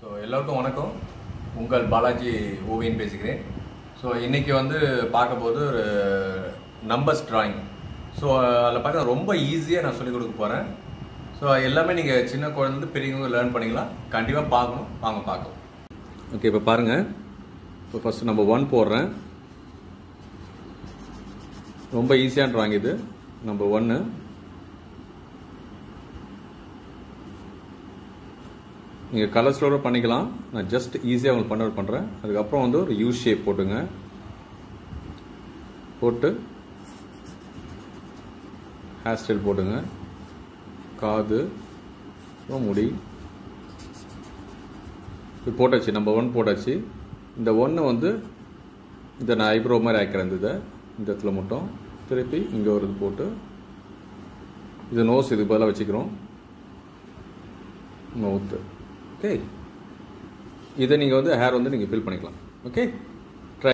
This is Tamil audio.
ஸோ எல்லோருக்கும் வணக்கம் உங்கள் பாலாஜி ஓவியன் பேசுகிறேன் ஸோ இன்றைக்கி வந்து பார்க்க போது ஒரு நம்பர்ஸ் drawing ஸோ அதில் பார்த்தா ரொம்ப ஈஸியாக நான் சொல்லிக் கொடுக்க போகிறேன் ஸோ எல்லாமே நீங்கள் சின்ன குழந்தை பெரியவங்க லேர்ன் பண்ணிக்கலாம் கண்டிப்பாக பார்க்கணும் வாங்க பார்க்கலாம் ஓகே இப்போ பாருங்கள் இப்போ ஃபஸ்ட்டு நம்ம ஒன் போடுறேன் ரொம்ப ஈஸியான drawing இது நம்பர் ஒன்று நீங்கள் கலர் ஸ்லோட பண்ணிக்கலாம் நான் ஜஸ்ட் ஈஸியாக உங்களுக்கு பண்ண பண்ணுறேன் அதுக்கப்புறம் வந்து ஒரு யூ ஷேப் போட்டுங்க போட்டு ஹேர் ஸ்டைல் போட்டுங்க காது அப்புறம் முடி இப்போ போட்டாச்சு நம்பர் ஒன் போட்டாச்சு இந்த ஒன்று வந்து இதை நான் ஐப்ரோ மாதிரி ஆக்கிறேன் இந்த இதை இந்த இடத்துல மட்டும் திருப்பி இங்கே ஒரு இது போட்டு இது நோஸ் இது பதிலாக வச்சுக்கிறோம் மவுத்து ஓகே இதை நீங்கள் வந்து ஹேர் வந்து நீங்கள் ஃபில் பண்ணிக்கலாம் ஓகே